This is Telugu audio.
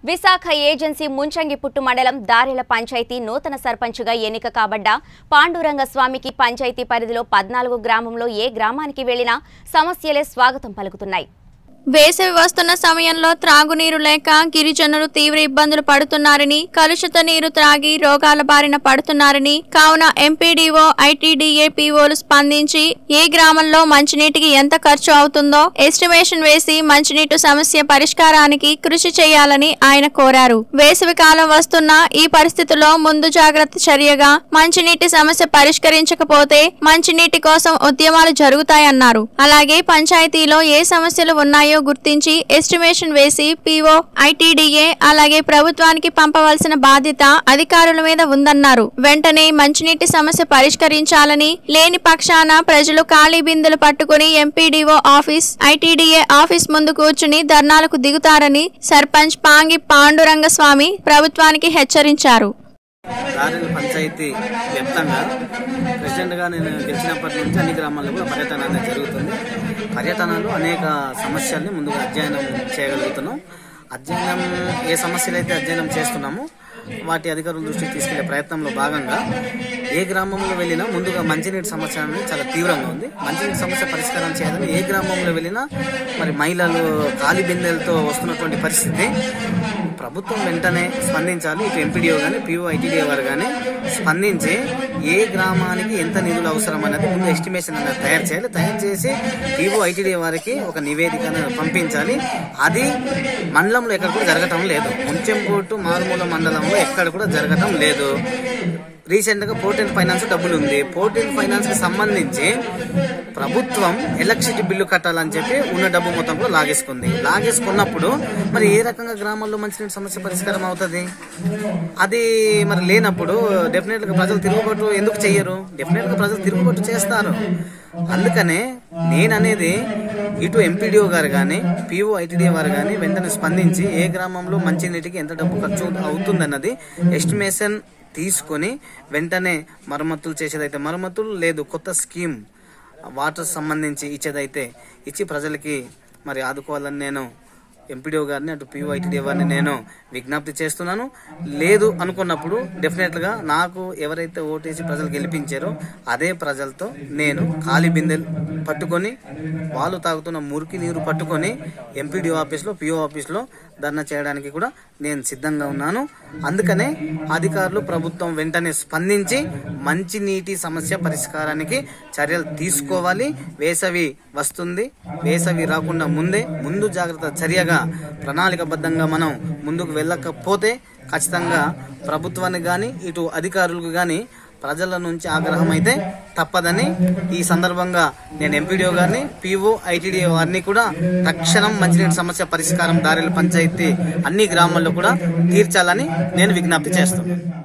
విశాఖ ఏజెన్సీ ముంచంగిపుట్టు మండలం దారెల పంచాయతీ నూతన సర్పంచ్గా ఎన్నిక కాబడ్డ పాండురంగ స్వామికి పంచాయతీ పరిధిలో పద్నాలుగు గ్రామంలో ఏ గ్రామానికి వెళ్లినా సమస్యలే స్వాగతం పలుకుతున్నాయి వేసవి వస్తున్న సమయంలో త్రాగునీరు లేక గిరిజనులు తీవ్ర ఇబ్బందులు పడుతున్నారని కలుషిత నీరు త్రాగి రోగాల బారిన పడుతున్నారని కావున ఎంపీడీఓ ఐటీడీఏ పీఓలు స్పందించి ఏ గ్రామంలో మంచినీటికి ఎంత ఖర్చు అవుతుందో ఎస్టిమేషన్ వేసి మంచినీటి సమస్య పరిష్కారానికి కృషి చేయాలని ఆయన కోరారు వేసవి కాలం వస్తున్న ఈ పరిస్థితుల్లో ముందు జాగ్రత్త చర్యగా మంచినీటి సమస్య పరిష్కరించకపోతే మంచినీటి కోసం ఉద్యమాలు జరుగుతాయన్నారు అలాగే పంచాయతీలో ఏ సమస్యలు ఉన్నాయో గుర్తించి ఎస్టిమేషన్ వేసి పీఓ ఐటీడీఏ అలాగే ప్రభుత్వానికి పంపవలసిన బాధ్యత అధికారుల మీద ఉందన్నారు వెంటనే మంచినీటి సమస్య పరిష్కరించాలని లేని పక్షాన ప్రజలు ఖాళీ బిందెలు పట్టుకుని ఎంపీడీఓ ఆఫీస్ ఐటీడీఏ ఆఫీస్ ముందు కూర్చుని ధర్నాలకు దిగుతారని సర్పంచ్ పాంగి పాండురంగ స్వామి ప్రభుత్వానికి హెచ్చరించారు దారిల పంచాయతీ వ్యాప్తంగా ప్రెసిడెంట్గా నేను గెలిచినప్పటి నుంచి అన్ని గ్రామాల్లో కూడా పర్యటన అనేది జరుగుతుంది పర్యటనలో అనేక సమస్యల్ని ముందుగా అధ్యయనం చేయగలుగుతున్నాం అధ్యయనం ఏ సమస్యలు అయితే అధ్యయనం చేస్తున్నామో వాటి అధికారుల దృష్టికి తీసుకెళ్లే ప్రయత్నంలో భాగంగా ఏ గ్రామంలో వెళ్ళినా ముందుగా మంచినీటి సమస్య అనేది చాలా తీవ్రంగా ఉంది మంచినీటి సమస్య పరిష్కారం చేయాలని ఏ గ్రామంలో వెళ్ళినా మరి మహిళలు ఖాళీ బిందెలతో వస్తున్నటువంటి పరిస్థితి ప్రభుత్వం వెంటనే స్పందించాలి ఇటు ఎంపీడీఓ కానీ పిఓ ఐటీడీఓ వారు కానీ స్పందించి ఏ గ్రామానికి ఎంత నిధులు అవసరం అనేది ముందు ఎస్టిమేషన్ అనేది తయారు చేయాలి తయారు చేసి పిఓ ఐటీడీఓ వారికి ఒక నివేదిక అనేది పంపించాలి అది మండలంలో ఎక్కడ కూడా జరగటం లేదు ముంచెంపోటు మారుమూల మండలంలో ఎక్కడ కూడా జరగటం లేదు రీసెంట్ గా పోర్టెన్ ఫైనాన్స్ డబ్బులు ఉంది పోర్టెన్ ఫైనాన్స్ కి సంబంధించి ప్రభుత్వం ఎలక్ట్రిసిటీ బిల్లు కట్టాలని చెప్పి ఉన్న డబ్బు మొత్తం కూడా లాగేసుకుంది లాగేసుకున్నప్పుడు మరి ఏ రకంగా గ్రామాల్లో మంచినీటి సమస్య పరిష్కారం అవుతుంది అది మరి లేనప్పుడు డెఫినెట్ గా ప్రజలు తిరుగుబాటు ఎందుకు చెయ్యరు డెఫినెట్ గా ప్రజలు తిరుగుబాటు చేస్తారు అందుకనే నేననేది ఇటు ఎంపీడీఓ గారు కానీ పిఓ ఐటీడీఓ వారు కానీ వెంటనే స్పందించి ఏ గ్రామంలో మంచినీటికి ఎంత డబ్బు ఖర్చు అవుతుందన్నది ఎస్టిమేషన్ తీసుకొని వెంటనే మరమ్మతులు చేసేదైతే మరమ్మతులు లేదు కొత్త స్కీమ్ వాటర్ సంబంధించి ఇచ్చేదైతే ఇచ్చి ప్రజలకి మరి ఆదుకోవాలని నేను ఎంపీడీఓ గారిని అటు పిఓఐటీడీ వారిని నేను విజ్ఞప్తి చేస్తున్నాను లేదు అనుకున్నప్పుడు డెఫినెట్గా నాకు ఎవరైతే ఓటేసి ప్రజలు గెలిపించారో అదే ప్రజలతో నేను ఖాళీ బిందెలు పట్టుకొని వాళ్ళు తాగుతున్న మురికి నీరు పట్టుకొని ఎంపీడీఓ ఆఫీస్లో పిఓ ఆఫీస్లో ధర్నా చేయడానికి కూడా నేను సిద్ధంగా ఉన్నాను అందుకనే అధికారులు ప్రభుత్వం వెంటనే స్పందించి మంచినీటి సమస్య పరిష్కారానికి చర్యలు తీసుకోవాలి వేసవి వస్తుంది వేసవి రాకుండా ముందే ముందు జాగ్రత్త చర్యగా ప్రణాళికబద్ధంగా మనం ముందుకు వెళ్ళకపోతే ఖచ్చితంగా ప్రభుత్వానికి కానీ ఇటు అధికారులకు కానీ ప్రజల నుంచి ఆగ్రహం అయితే తప్పదని ఈ సందర్భంగా నేను ఎంపీడీఓ గారిని పీఓ ఐటీడీఓ వారిని కూడా తక్షణం మంచినీటి సమస్య పరిష్కారం దారిల పంచాయతీ అన్ని గ్రామాల్లో కూడా తీర్చాలని నేను విజ్ఞప్తి చేస్తున్నాను